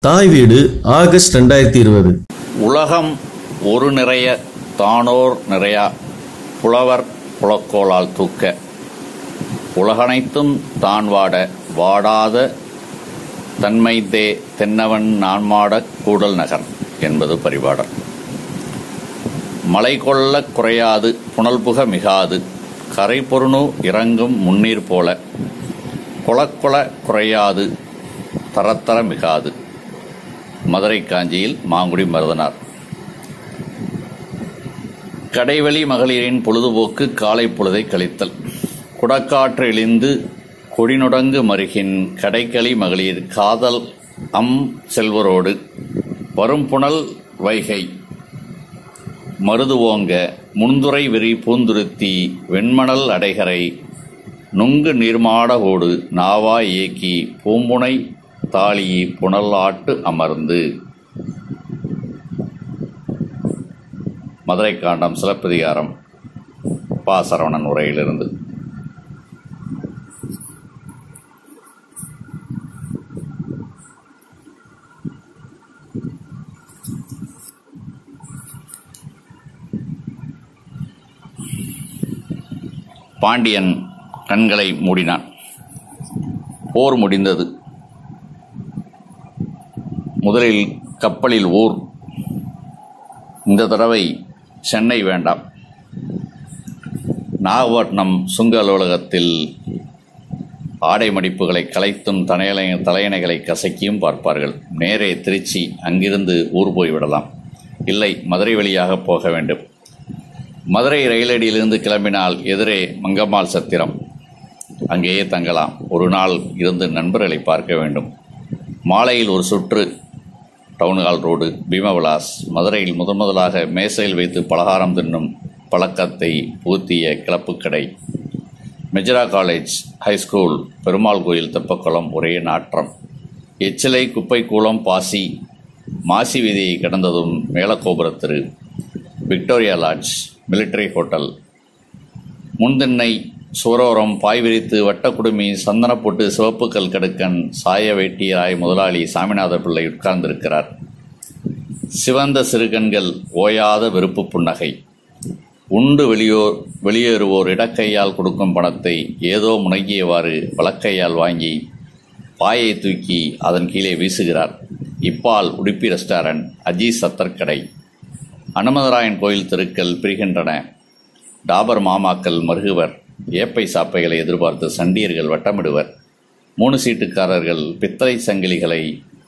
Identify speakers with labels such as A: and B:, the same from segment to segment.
A: தாய் வீடு ஆகஸ்ட் ரெண்டாயிரத்தி இருபது
B: உலகம் ஒரு நிறைய தானோர் நிறையா புலவர் புலக்கோளால் தூக்க உலகனைத்தும் தான் வாட வாடாத தன்மைத்தே தென்னவன் நான்மாடக் கூடல் நகர் என்பது பரிபாடல் மலை கொள்ளக் குறையாது புனல்புக மிகாது கரை பொருணு இறங்கும் முன்னீர் போல கொளக்கொள குறையாது தரத்தர மிகாது மதுரை காஞ்சியில் மாங்குடி மருதனார் கடைவெளி மகளிரின் பொழுதுபோக்கு காலை பொழுதை கழித்தல் குடக்காற்று இழிந்து கொடிநுடங்கு மருகின் கடைக்களி மகளிர் காதல் அம் செல்வரோடு வரும்புணல் வைகை மருதுவோங்க முன்துறை விரி பூந்துருத்தி வெண்மணல் அடைகரை நுங்கு நீர்மாடகோடு நாவா ஏக்கி பூம்புனை தாளி புனல் ஆட்டு அமர்ந்து மதுரை காண்டம் சிலப்பதிகாரம் பா சரவணன் உரையிலிருந்து பாண்டியன் கண்களை மூடினான் போர் முடிந்தது முதலில் கப்பலில் ஊர் இந்த தடவை சென்னை வேண்டாம் நாகப்பட்டினம் சுங்க அலுவலகத்தில் ஆடை மடிப்புகளை கலைத்தும் தலையணை தலையணைகளை கசக்கியும் பார்ப்பார்கள் நேரே திருச்சி அங்கிருந்து ஊர் போய்விடலாம் இல்லை மதுரை வழியாக போக வேண்டும் மதுரை ரயிலடியிலிருந்து கிளம்பினால் எதிரே மங்கம்மாள் சத்திரம் அங்கேயே தங்கலாம் ஒரு நாள் இருந்து நண்பர்களை பார்க்க வேண்டும் மாலையில் ஒரு சுற்று டவுன்ஹால் ரோடு பீமவிலாஸ் மதுரையில் முதன் முதலாக மேசையில் வைத்து பலகாரம் தின்னும் பழக்கத்தை புகுத்திய கிளப்புக்கடை மெஜரா காலேஜ் ஹைஸ்கூல் பெருமாள் கோயில் தெப்பக்குளம் ஒரே நாற்றம் எச்சிலை குப்பை கூளம் பாசி மாசி வீதியை கடந்ததும் மேலக்கோபுரத்திரு விக்டோரியா லாட்ஜ் மிலிட்டரி ஹோட்டல் முன்திண்ணை சுவரோரம் பாய் விரித்து வட்டக்குடுமி சந்தனப்பொட்டு சிவப்பு கல் கடுக்கன் சாய வேட்டியராய் முதலாளி சாமிநாத பிள்ளை உட்கார்ந்திருக்கிறார் சிவந்த சிறுகண்கள் ஓயாத வெறுப்பு புன்னகை உண்டு வெளியோர் வெளியேறுவோர் இடக்கையால் கொடுக்கும் பணத்தை ஏதோ முனகியவாறு வலக்கையால் வாங்கி பாயை தூக்கி அதன் கீழே வீசுகிறார் இப்பால் உடுப்பி ரெஸ்டாரண்ட் அஜீஸ் சத்தர்கடை அனுமதராயன் கோயில் தெருக்கள் பிரிகின்றன டாபர் மாமாக்கள் மருகுவர் ஏப்பை சாப்பைகளை எதிர்பார்த்து சண்டியர்கள் வட்டமிடுவர் மூணு சீட்டுக்காரர்கள் பித்தளை சங்கிலிகளை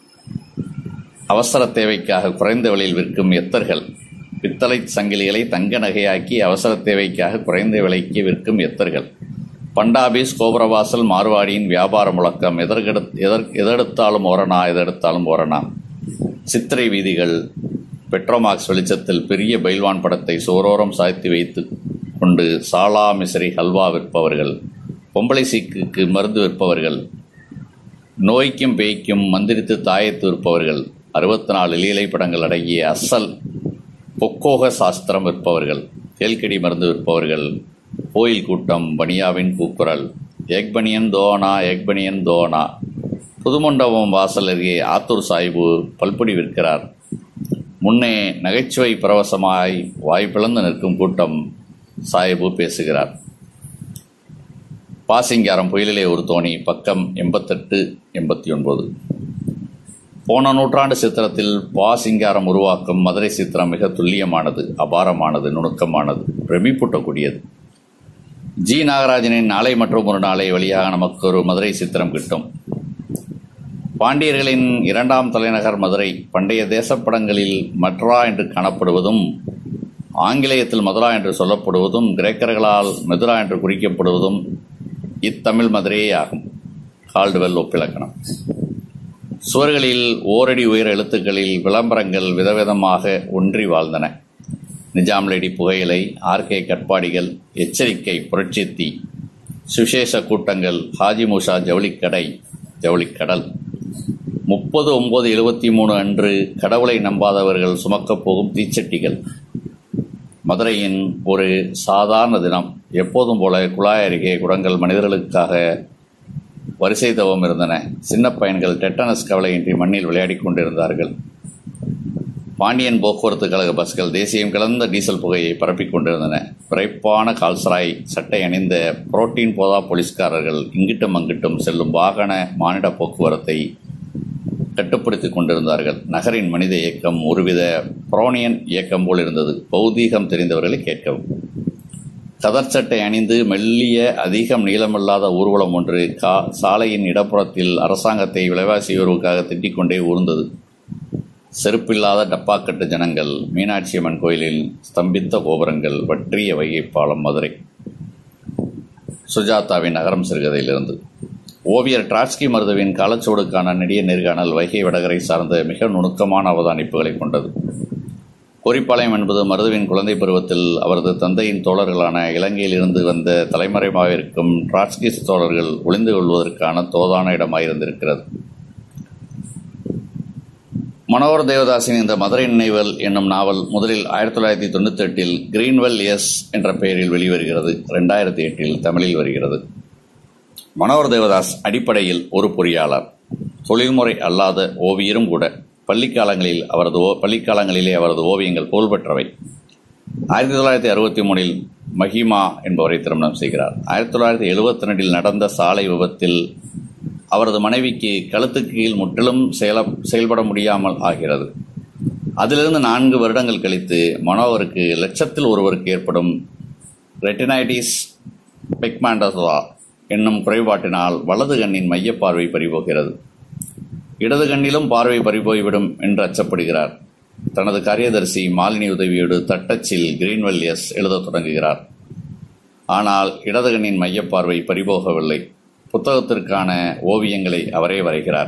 B: அவசர தேவைக்காக குறைந்த விலையில் விற்கும் எத்தர்கள் பித்தளை சங்கிலிகளை தங்க நகையாக்கி அவசர தேவைக்காக குறைந்த விலைக்கு விற்கும் எத்தர்கள் பண்டாபீஸ் கோபுரவாசல் மார்வாடியின் வியாபார முழக்கம் எதற்கெடு எதற் எதெடுத்தாலும் ஓரணா எதெடுத்தாலும் ஓரணா சித்திரை வீதிகள் பெட்ரோமாக்ஸ் வெளிச்சத்தில் பெரிய பைல்வான் படத்தை சோரோரம் சாய்த்து வைத்து கொண்டு சாலா மிசரி ஹல்வா விற்பவர்கள் பொம்பளை சீக்குக்கு மருந்து விற்பவர்கள் நோய்க்கும் பேய்க்கும் மந்திரித்து தாயத்து விற்பவர்கள் அறுபத்தி நாலு லீலை படங்கள் அடங்கிய அசல் பொக்கோக சாஸ்திரம் விற்பவர்கள் தேல்கடி மருந்து விற்பவர்கள் கோயில் கூட்டம் பனியாவின் கூக்குரல் எக்பனியன் தோனா எக்பனியன் தோனா புதுமண்டபம் வாசல் அருகே ஆத்தூர் சாய்பு பல்பொடி விற்கிறார் முன்னே நகைச்சுவை பரவசமாய் வாய் பிளந்து நிற்கும் கூட்டம் சாஹிபு பேசுகிறார் பாசிங்காரம் புயலிலே ஒரு தோணி பக்கம் எண்பத்தெட்டு எண்பத்தி ஒன்பது போன நூற்றாண்டு சித்திரத்தில் பாசிங்காரம் உருவாக்கும் மதுரை சித்திரம் மிக துல்லியமானது அபாரமானது நுணுக்கமானது பிரமிப்பூட்டக்கூடியது ஜி நாகராஜனின் நாளை மற்றும் ஒரு நாளை வழியாக நமக்கு ஒரு மதுரை சித்திரம் கிட்டும் பாண்டியர்களின் இரண்டாம் தலைநகர் மதுரை பண்டைய தேசப்படங்களில் மட்ரா என்று காணப்படுவதும் ஆங்கிலேயத்தில் மதுரா என்று சொல்லப்படுவதும் கிரேக்கர்களால் மெதுரா என்று குறிக்கப்படுவதும் இத்தமிழ் மதுரையே ஆகும் கால்டுவெல் ஒப்பிலக்கணம் சுவர்களில் ஓரடி உயர எழுத்துக்களில் விளம்பரங்கள் விதவிதமாக ஒன்றி வாழ்ந்தன நிஜாம் லேடி புகையிலை ஆர்கே கட்பாடிகள் எச்சரிக்கை புரட்சித்தி சுசேஷ கூட்டங்கள் ஹாஜி மூஷா ஜவுளிக்கடை ஜவுளிக்கடல் முப்பது ஒன்பது எழுபத்தி மூணு அன்று கடவுளை நம்பாதவர்கள் சுமக்கப் போகும் தீச்சட்டிகள் மதுரையின் ஒரு சாதாரண தினம் எப்போதும் போல குழாய் அருகே குடங்கள் மனிதர்களுக்காக வரிசை தவம் இருந்தன சின்ன பையன்கள் டெட்டனஸ் கவலையின்றி மண்ணில் விளையாடிக் கொண்டிருந்தார்கள் பாண்டியன் போக்குவரத்து கழக பஸ்கள் தேசியம் கலந்த டீசல் புகையை பரப்பிக் கொண்டிருந்தன விரைப்பான கால்சராய் சட்டை அணிந்த புரோட்டீன் போதா போலீஸ்காரர்கள் இங்கிட்டும் அங்கிட்டும் செல்லும் வாகன மானிட போக்குவரத்தை கட்டுப்படுத்திக் கொண்டிருந்தார்கள் நகரின் மனித இயக்கம் ஒருவித புரோனியன் இயக்கம் போல் இருந்தது பௌதீகம் தெரிந்தவர்களை கேட்கவும் கதர் சட்டை அணிந்து மெல்லிய அதிகம் நீளமில்லாத ஊர்வலம் ஒன்று கா சாலையின் இடப்புறத்தில் அரசாங்கத்தை விலைவாசி உயர்வுக்காக திட்டிக் கொண்டே ஊர்ந்தது செருப்பில்லாத டப்பாக்கட்டு ஜனங்கள் மீனாட்சி அம்மன் கோயிலில் ஸ்தம்பித்த கோபுரங்கள் வற்றிய வைகைப்பாலம் மதுரை சுஜாதாவின் நகரம் சிறுகதையிலிருந்து ஓவியர் டிராட்ஸ்கி மருதுவின் காலச்சோடுக்கான நெடிய நேர்காணல் வைகை வடகரை சார்ந்த மிக நுணுக்கமான அவதானிப்புகளை கொண்டது கோரிப்பாளையம் என்பது மருதுவின் குழந்தை பருவத்தில் அவரது தந்தையின் தோழர்களான இலங்கையிலிருந்து வந்த தலைமறைவாக டிராட்ஸ்கிஸ் தோழர்கள் ஒளிந்து கொள்வதற்கான தோதான இடமாயிருந்திருக்கிறது மனோகர் தேவதாசின் இந்த மதுரை நினைவல் என்னும் நாவல் முதலில் ஆயிரத்தி தொள்ளாயிரத்தி தொண்ணூத்தி எட்டில் கிரீன்வெல் எஸ் என்ற பெயரில் வெளிவருகிறது ரெண்டாயிரத்தி எட்டில் தமிழில் வருகிறது மனோகர் தேவதாஸ் அடிப்படையில் ஒரு பொறியாளர் தொழில்முறை அல்லாத ஓவியரும் கூட பள்ளிக்காலங்களில் அவரது ஓ பள்ளிக்காலங்களிலே அவரது ஓவியங்கள் புகழ்பெற்றவை ஆயிரத்தி தொள்ளாயிரத்தி அறுபத்தி மூணில் மஹிமா என்பவரை திருமணம் செய்கிறார் ஆயிரத்தி தொள்ளாயிரத்தி எழுபத்தி ரெண்டில் நடந்த சாலை விபத்தில் அவரது மனைவிக்கு கழுத்துக்கு கீழ் முற்றிலும் செயல செயல்பட முடியாமல் ஆகிறது அதிலிருந்து நான்கு வருடங்கள் கழித்து மனோவருக்கு லட்சத்தில் ஒருவருக்கு ஏற்படும் ரெட்டினைட்டிஸ் பெக்மாண்டசா என்னும் குறைபாட்டினால் வலது கண்ணின் மையப்பார்வை பறிபோகிறது இடது கண்ணிலும் பார்வை பறிபோய்விடும் என்று அச்சப்படுகிறார் தனது காரியதர்சி மாலினி உதவியோடு தட்டச்சில் கிரீன்வெல் எஸ் எழுதத் தொடங்குகிறார் ஆனால் இடது கண்ணின் மையப்பார்வை பறிபோகவில்லை புத்தகத்திற்கான ஓவியங்களை அவரே வரைகிறார்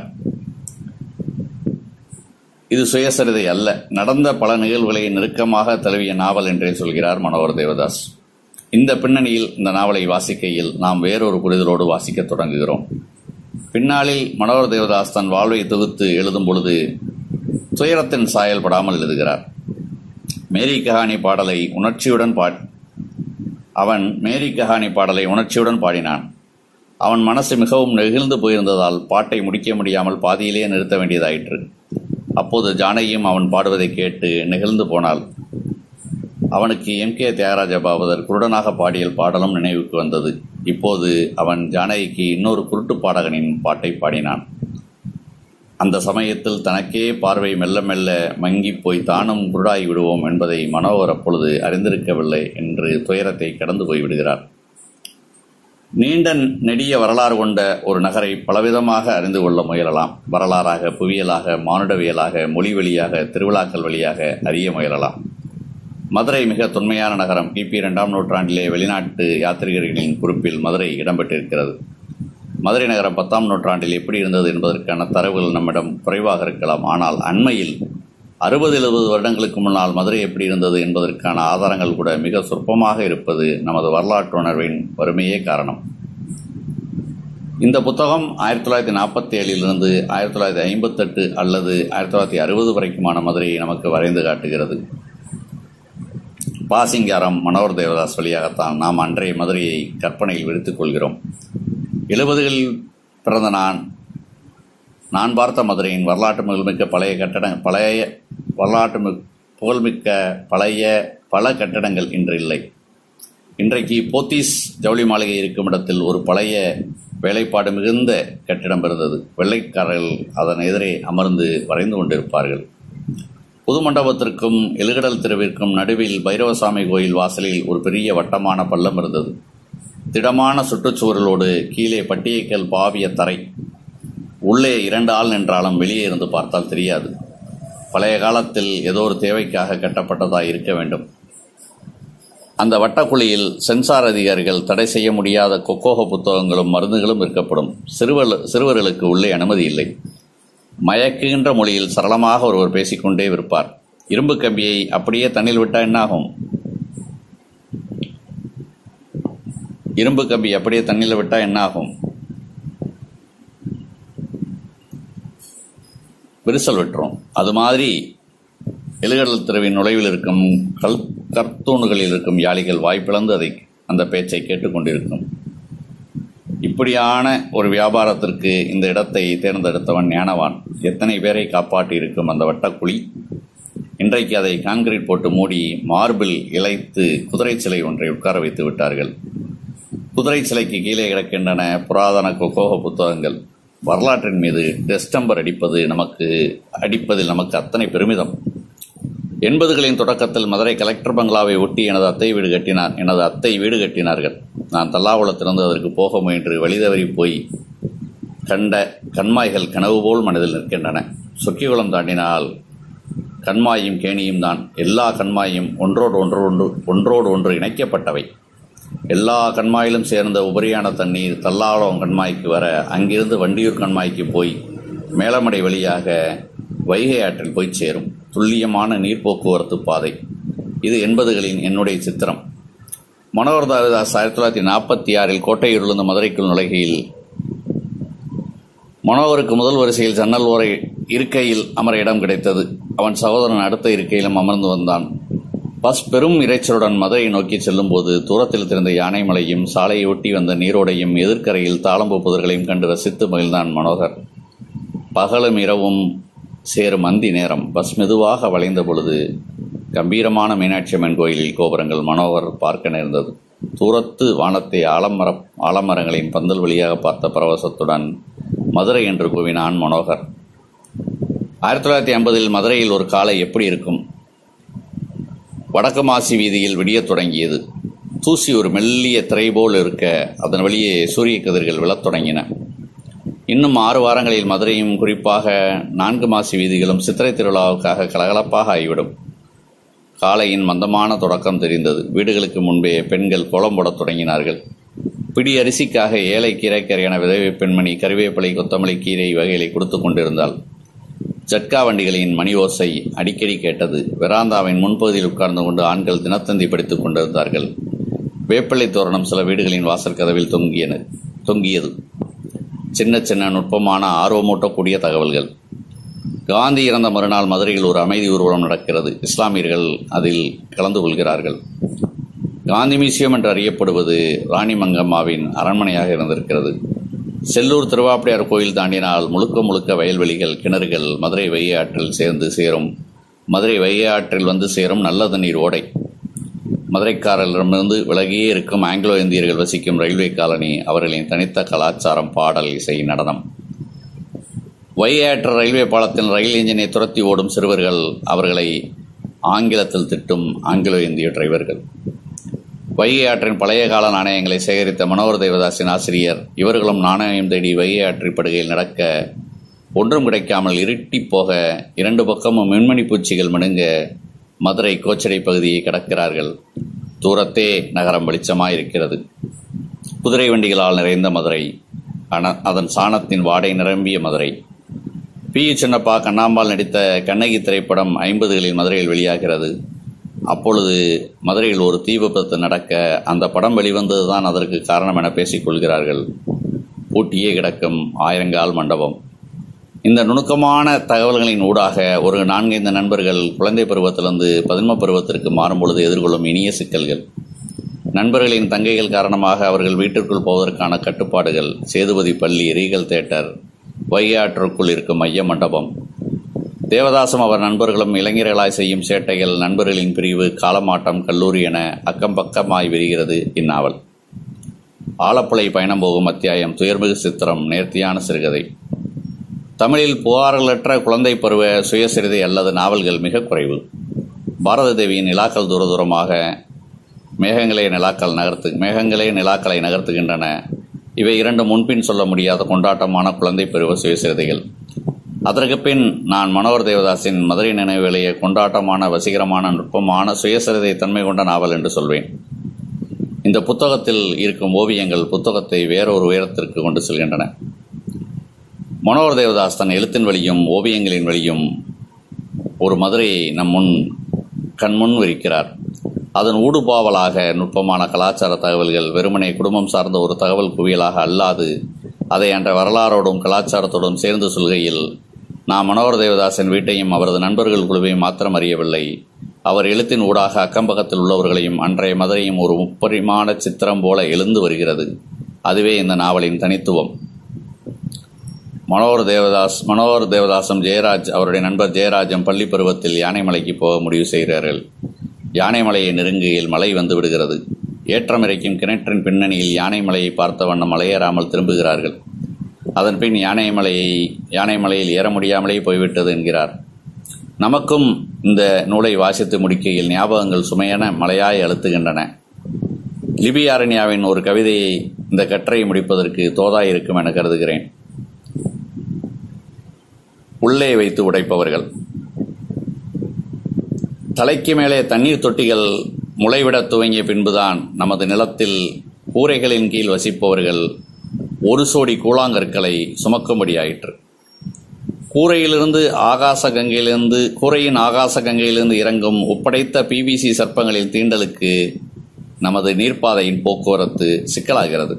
B: இது சுயசரிதை அல்ல நடந்த பல நிகழ்வுகளை நெருக்கமாக தழுவிய நாவல் என்றே சொல்கிறார் மனோகர் தேவதாஸ் இந்த பின்னணியில் இந்த நாவலை வாசிக்கையில் நாம் வேறொரு புரிதலோடு வாசிக்கத் தொடங்குகிறோம் பின்னாளில் மனோகர் தேவதாஸ் தன் வாழ்வை தொகுத்து எழுதும் பொழுது துயரத்தின் சாயல் படாமல் எழுதுகிறார் மேரி கஹானி பாடலை உணர்ச்சியுடன் பா அவன் மேரி கஹானி பாடலை உணர்ச்சியுடன் பாடினான் அவன் மனசு மிகவும் நெகிழ்ந்து போயிருந்ததால் பாட்டை முடிக்க முடியாமல் பாதியிலேயே நிறுத்த வேண்டியதாயிற்று அப்போது ஜானகியும் அவன் பாடுவதை கேட்டு நெகிழ்ந்து போனாள் அவனுக்கு எம் கே தியாகராஜ பாவதர் குருடனாக பாடிய பாடலும் நினைவுக்கு வந்தது இப்போது அவன் ஜானகிக்கு இன்னொரு குருட்டு பாடகனின் பாட்டை பாடினான் அந்த சமயத்தில் தனக்கே பார்வை மெல்ல மெல்ல மங்கி போய் தானும் குருடாகி விடுவோம் என்பதை மனோகர் அப்பொழுது அறிந்திருக்கவில்லை என்று துயரத்தை கடந்து போய்விடுகிறார் நீண்ட நெடிய வரலாறு கொண்ட ஒரு நகரை பலவிதமாக அறிந்து கொள்ள முயலலாம் வரலாறாக புவியியலாக மானுடவியலாக மொழி வழியாக திருவிழாக்கள் வழியாக அறிய முயலலாம் மதுரை மிக தொன்மையான நகரம் கிபி இரண்டாம் நூற்றாண்டிலே வெளிநாட்டு யாத்திரிகர்களின் குறிப்பில் மதுரை இடம்பெற்றிருக்கிறது மதுரை நகரம் பத்தாம் நூற்றாண்டில் எப்படி இருந்தது என்பதற்கான தரவுகள் நம்மிடம் குறைவாக இருக்கலாம் ஆனால் அண்மையில் அறுபது எழுபது வருடங்களுக்கு முன்னால் மதுரை எப்படி இருந்தது என்பதற்கான ஆதாரங்கள் கூட மிக சொற்பமாக இருப்பது நமது வரலாற்று உணர்வின் வறுமையே காரணம் இந்த புத்தகம் ஆயிரத்தி தொள்ளாயிரத்தி நாற்பத்தி ஏழிலிருந்து ஆயிரத்தி தொள்ளாயிரத்தி ஐம்பத்தெட்டு அல்லது ஆயிரத்தி தொள்ளாயிரத்தி அறுபது வரைக்குமான மதுரையை நமக்கு வரைந்து காட்டுகிறது பாசிங்காரம் மனோகர் தேவதாஸ் வழியாகத்தான் நாம் அன்றைய மதுரையை கற்பனையில் விடுத்துக் கொள்கிறோம் எழுபதுகளில் பிறந்த நான் நான் பார்த்த மதுரையின் வரலாற்று புகழ்மிக்க பழைய கட்டட பழைய வரலாற்று மி- புகழ்மிக்க பழைய பல கட்டடங்கள் இன்று இல்லை இன்றைக்கு போத்தீஸ் ஜவுளி மாளிகை இருக்கும் இடத்தில் ஒரு பழைய வேலைப்பாடு மிகுந்த கட்டிடம் இருந்தது வெள்ளைக்காரர்கள் அதன் எதிரே அமர்ந்து வரைந்து கொண்டிருப்பார்கள் புது மண்டபத்திற்கும் எழுகடல் தெருவிற்கும் நடுவில் பைரவசாமி கோயில் வாசலில் ஒரு பெரிய வட்டமான பள்ளம் இருந்தது திடமான சுற்றுச்சுவர்களோடு கீழே பட்டியக்கல் பாவிய தரை உள்ளே இரண்டு ஆள் நின்றாலும் வெளியே இருந்து பார்த்தால் தெரியாது பழைய காலத்தில் ஏதோ ஒரு தேவைக்காக கட்டப்பட்டதாய் இருக்க வேண்டும் அந்த வட்டக்குழியில் சென்சார் அதிகாரிகள் தடை செய்ய முடியாத கொக்கோக புத்தகங்களும் மருந்துகளும் விற்கப்படும் சிறுவர் சிறுவர்களுக்கு உள்ளே அனுமதி இல்லை மயக்குகின்ற மொழியில் சரளமாக ஒருவர் பேசிக்கொண்டே விற்பார் இரும்பு கம்பியை அப்படியே தண்ணில் விட்டா என்னாகும் இரும்பு கம்பி அப்படியே தண்ணியில் விட்டா என்னாகும் விரிசல் விட்டுரும் அது மாதிரி எழுகடல் தெருவின் நுழைவில் இருக்கும் கல் கற்தூணுகளில் இருக்கும் யாளிகள் வாய்ப்பிழந்து அதை அந்த பேச்சை கேட்டுக்கொண்டிருக்கும் இப்படியான ஒரு வியாபாரத்திற்கு இந்த இடத்தை தேர்ந்தெடுத்தவன் ஞானவான் எத்தனை பேரை காப்பாற்றி இருக்கும் அந்த வட்டக்குழி இன்றைக்கு அதை கான்கிரீட் போட்டு மூடி மார்பிள் இழைத்து குதிரை சிலை ஒன்றை உட்கார வைத்து விட்டார்கள் குதிரை சிலைக்கு கீழே கிடக்கின்றன புராதன கொக்கோக புத்தகங்கள் வரலாற்றின் மீது டெஸ்டம்பர் அடிப்பது நமக்கு அடிப்பதில் நமக்கு அத்தனை பெருமிதம் எண்பதுகளின் தொடக்கத்தில் மதுரை கலெக்டர் பங்களாவை ஒட்டி எனது அத்தை வீடு கட்டினார் எனது அத்தை வீடு கட்டினார்கள் நான் தல்லாகுளத்திலிருந்து அதற்கு போக முயன்று வழிதவறி போய் கண்ட கண்மாய்கள் கனவு போல் மனதில் நிற்கின்றன சொக்கிகுளம் தாண்டினால் கண்மாயும் கேணியும் தான் எல்லா கண்மாயும் ஒன்றோடு ஒன்று ஒன்று ஒன்றோடு ஒன்று இணைக்கப்பட்டவை எல்லா கண்மாயிலும் சேர்ந்த உபரியான தண்ணீர் தல்லாகுளம் கண்மாய்க்கு வர அங்கிருந்து வண்டியூர் கண்மாய்க்கு போய் மேலமடை வழியாக வைகை ஆற்றில் போய் சேரும் துல்லியமான நீர் போக்குவரத்து பாதை இது எண்பதுகளின் என்னுடைய சித்திரம் மனோகர் தாவிதாஸ் ஆயிரத்தி தொள்ளாயிரத்தி நாற்பத்தி ஆறில் கோட்டையூரிலிருந்து மதுரைக்குள் நுழைகையில் மனோகருக்கு முதல் வரிசையில் ஜன்னல் ஓரை இருக்கையில் அமர இடம் கிடைத்தது அவன் சகோதரன் அடுத்த இருக்கையிலும் அமர்ந்து வந்தான் பஸ் பெரும் இரைச்சலுடன் மதுரையை நோக்கி செல்லும்போது தூரத்தில் திறந்த யானைமலையும் சாலையை ஒட்டி வந்த நீரோடையும் எதிர்க்கரையில் தாளம்பு புதர்களையும் கண்டு ரசித்து மகிழ்ந்தான் மனோகர் பகலும் இரவும் சேரும் அந்தி நேரம் பஸ் மெதுவாக வளைந்த பொழுது கம்பீரமான மீனாட்சி அம்மன் கோயிலில் கோபுரங்கள் மனோகர் பார்க்க நேர்ந்தது தூரத்து வானத்தை ஆலமர ஆலமரங்களின் பந்தல் வழியாக பார்த்த பரவசத்துடன் மதுரை என்று கூவினான் மனோகர் ஆயிரத்தி தொள்ளாயிரத்தி ஐம்பதில் மதுரையில் ஒரு காலை எப்படி இருக்கும் வடக்கு மாசி வீதியில் விடியத் தொடங்கியது தூசி ஒரு மெல்லிய திரை போல் இருக்க அதன் வழியே சூரிய கதிர்கள் விழத் தொடங்கின இன்னும் ஆறு வாரங்களில் மதுரையும் குறிப்பாக நான்கு மாசி வீதிகளும் சித்திரை திருவிழாவுக்காக கலகலப்பாக ஆகிவிடும் காலையின் மந்தமான தொடக்கம் தெரிந்தது வீடுகளுக்கு முன்பே பெண்கள் கோலம் போடத் தொடங்கினார்கள் பிடி அரிசிக்காக ஏழை கீரைக்கரையான விதவை பெண்மணி கறிவேப்பிலை கொத்தமல்லி கீரை வகைகளை கொடுத்து கொண்டிருந்தாள் ஜட்கா வண்டிகளின் மணி ஓசை அடிக்கடி கேட்டது வெராந்தாவின் முன்பகுதியில் உட்கார்ந்து கொண்டு ஆண்கள் தினத்தந்தி படித்துக் கொண்டிருந்தார்கள் வேப்பிள்ளை தோரணம் சில வீடுகளின் வாசல் கதவில் தொங்கியன தொங்கியது சின்ன சின்ன நுட்பமான ஆர்வமூட்டக்கூடிய தகவல்கள் காந்தி இறந்த மறுநாள் மதுரையில் ஒரு அமைதி ஊர்வலம் நடக்கிறது இஸ்லாமியர்கள் அதில் கலந்து கொள்கிறார்கள் காந்தி மியூசியம் என்று அறியப்படுவது ராணிமங்கம்மாவின் அரண்மனையாக இருந்திருக்கிறது செல்லூர் திருவாப்படையார் கோயில் தாண்டினால் முழுக்க முழுக்க வயல்வெளிகள் கிணறுகள் மதுரை வைகை ஆற்றில் சேர்ந்து சேரும் மதுரை வைகை ஆற்றில் வந்து சேரும் நல்ல தண்ணீர் ஓடை மதுரைக்காரர்களிடமிருந்து விலகியே இருக்கும் ஆங்கிலோ இந்தியர்கள் வசிக்கும் ரயில்வே காலனி அவர்களின் தனித்த கலாச்சாரம் பாடல் இசை நடனம் வையாற்று ரயில்வே பாலத்தில் ரயில் எஞ்சினை துரத்தி ஓடும் சிறுவர்கள் அவர்களை ஆங்கிலத்தில் திட்டும் ஆங்கிலோ இந்திய டிரைவர்கள் வைகை ஆற்றின் பழைய கால நாணயங்களை சேகரித்த மனோகர் தேவதாசின் ஆசிரியர் இவர்களும் நாணயம் தேடி வைகை ஆற்றி படுகையில் நடக்க ஒன்றும் கிடைக்காமல் இருட்டி போக இரண்டு பக்கமும் மின்மணி பூச்சிகள் மினுங்க மதுரை கோச்சடை பகுதியை கடக்கிறார்கள் தூரத்தே நகரம் வெளிச்சமாயிருக்கிறது குதிரை வண்டிகளால் நிறைந்த மதுரை அன- அதன் சாணத்தின் வாடை நிரம்பிய மதுரை பி யு சின்னப்பா கண்ணாம்பாள் நடித்த கண்ணகி திரைப்படம் ஐம்பதுகளில் மதுரையில் வெளியாகிறது அப்பொழுது மதுரையில் ஒரு தீ விபத்து நடக்க அந்த படம் வெளிவந்ததுதான் அதற்கு காரணம் என பேசிக் கொள்கிறார்கள் பூட்டியே கிடக்கும் ஆயிரங்கால் மண்டபம் இந்த நுணுக்கமான தகவல்களின் ஊடாக ஒரு நான்கைந்து நண்பர்கள் குழந்தை பருவத்திலிருந்து பதின்ம பருவத்திற்கு மாறும்பொழுது எதிர்கொள்ளும் இனிய சிக்கல்கள் நண்பர்களின் தங்கைகள் காரணமாக அவர்கள் வீட்டிற்குள் போவதற்கான கட்டுப்பாடுகள் சேதுபதி பள்ளி ரீகல் தேட்டர் வையாற்றுக்குள் இருக்கும் மைய மண்டபம் தேவதாசும் அவர் நண்பர்களும் இளைஞர்களாய் செய்யும் சேட்டைகள் நண்பர்களின் பிரிவு காலமாட்டம் கல்லூரி என அக்கம் பக்கமாய் விரிகிறது இந்நாவல் ஆலப்புழை பயணம் போகும் அத்தியாயம் துயர்மிகு சித்திரம் நேர்த்தியான சிறுகதை தமிழில் புகார்களற்ற குழந்தை பருவ சுயசரிதை அல்லது நாவல்கள் மிக குறைவு பாரத தேவியின் நிலாக்கள் தூர தூரமாக மேகங்களே நிலாக்கள் நகர்த்து மேகங்களே நிலாக்களை நகர்த்துகின்றன இவை இரண்டு முன்பின் சொல்ல முடியாத கொண்டாட்டமான குழந்தை பருவ சுயசரிதைகள் அதற்கு பின் நான் மனோகர் தேவதாசின் மதுரை நினைவுகளையே கொண்டாட்டமான வசீகரமான நுட்பமான சுயசரிதை தன்மை கொண்ட நாவல் என்று சொல்வேன் இந்த புத்தகத்தில் இருக்கும் ஓவியங்கள் புத்தகத்தை வேறொரு உயரத்திற்கு கொண்டு செல்கின்றன மனோகர் தேவதாஸ் தன் எழுத்தின் வழியும் ஓவியங்களின் வழியும் ஒரு மதுரையை நம் முன் கண்முன் விரிக்கிறார் அதன் ஊடுபாவலாக நுட்பமான கலாச்சார தகவல்கள் வெறுமனே குடும்பம் சார்ந்த ஒரு தகவல் குவியலாக அல்லாது அதை அன்ற வரலாறோடும் கலாச்சாரத்தோடும் சேர்ந்து சொல்கையில் நாம் மனோகர் தேவதாசன் வீட்டையும் அவரது நண்பர்கள் குழுவையும் மாத்திரம் அறியவில்லை அவர் எழுத்தின் ஊடாக அக்கம்பக்கத்தில் உள்ளவர்களையும் அன்றைய மதுரையும் ஒரு முப்பரிமாண சித்திரம் போல எழுந்து வருகிறது அதுவே இந்த நாவலின் தனித்துவம் மனோகர் தேவதாஸ் மனோகர் தேவதாசம் ஜெயராஜ் அவருடைய நண்பர் ஜெயராஜம் பள்ளி பருவத்தில் யானைமலைக்கு போக முடிவு செய்கிறார்கள் யானைமலையை நெருங்குகையில் மலை வந்து விடுகிறது ஏற்றம் இறைக்கும் கிணற்றின் பின்னணியில் யானைமலையை பார்த்த வண்ணம் மலையேறாமல் திரும்புகிறார்கள் அதன் பின் யானைமலையை யானைமலையில் ஏற முடியாமலே போய்விட்டது என்கிறார் நமக்கும் இந்த நூலை வாசித்து முடிக்கையில் ஞாபகங்கள் சுமையென மலையாய் அழுத்துகின்றன லிபியாரண்யாவின் ஒரு கவிதையை இந்த கற்றை முடிப்பதற்கு தோதாய் இருக்கும் என கருதுகிறேன் உள்ளே வைத்து உடைப்பவர்கள் தலைக்கு மேலே தண்ணீர் தொட்டிகள் முளைவிடத் துவங்கிய பின்புதான் நமது நிலத்தில் கூரைகளின் கீழ் வசிப்பவர்கள் ஒரு சோடி கூழாங்கற்களை சுமக்கும்படியாயிற்று கூரையிலிருந்து ஆகாச கங்கையிலிருந்து கூரையின் ஆகாச கங்கையிலிருந்து இறங்கும் ஒப்படைத்த பிவிசி சர்ப்பங்களின் தீண்டலுக்கு நமது நீர்ப்பாதையின் போக்குவரத்து சிக்கலாகிறது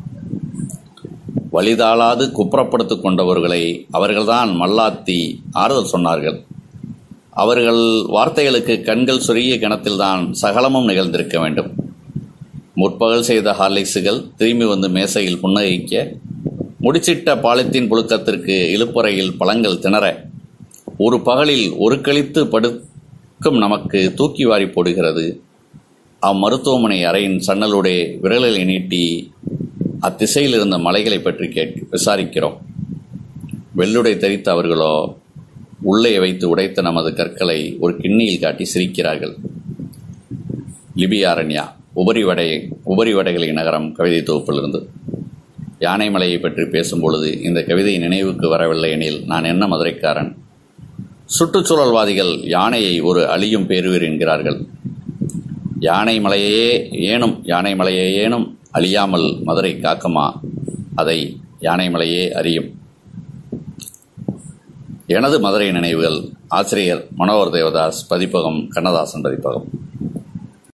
B: வழிதாளாது குப்புறப்படுத்திக் கொண்டவர்களை அவர்கள்தான் மல்லாத்தி ஆறுதல் சொன்னார்கள் அவர்கள் வார்த்தைகளுக்கு கண்கள் சொரிய கணத்தில்தான் சகலமும் நிகழ்ந்திருக்க வேண்டும் முற்பகல் செய்த ஹார்லிக்ஸுகள் திரும்பி வந்து மேசையில் புன்னகைக்க முடிச்சிட்ட பாலித்தீன் புழுக்கத்திற்கு இழுப்பறையில் பழங்கள் திணற ஒரு பகலில் ஒரு கழித்து படுக்கும் நமக்கு தூக்கி வாரி போடுகிறது அம்மருத்துவமனை அறையின் சன்னலுடைய விரல்களை நீட்டி அத்திசையில் இருந்த மலைகளை பற்றி கேட் விசாரிக்கிறோம் வெள்ளுடை தெரித்த அவர்களோ உள்ளே வைத்து உடைத்த நமது கற்களை ஒரு கிண்ணியில் காட்டி சிரிக்கிறார்கள் லிபியாரண்யா உபரிவடை உபரிவடைகளை நகரம் கவிதை தொகுப்பிலிருந்து யானைமலையை பற்றி பேசும்பொழுது இந்த கவிதை நினைவுக்கு வரவில்லை எனில் நான் என்ன மதுரைக்காரன் சுற்றுச்சூழல்வாதிகள் யானையை ஒரு அழியும் பேருவீர் என்கிறார்கள் யானை மலையே ஏனும் யானை மலையே ஏனும் அழியாமல் மதுரை காக்குமா அதை யானை மலையே அறியும் எனது மதுரை நினைவுகள் ஆசிரியர் மனோகர் தேவதாஸ் பதிப்பகம் கண்ணதாசன் பதிப்பகம்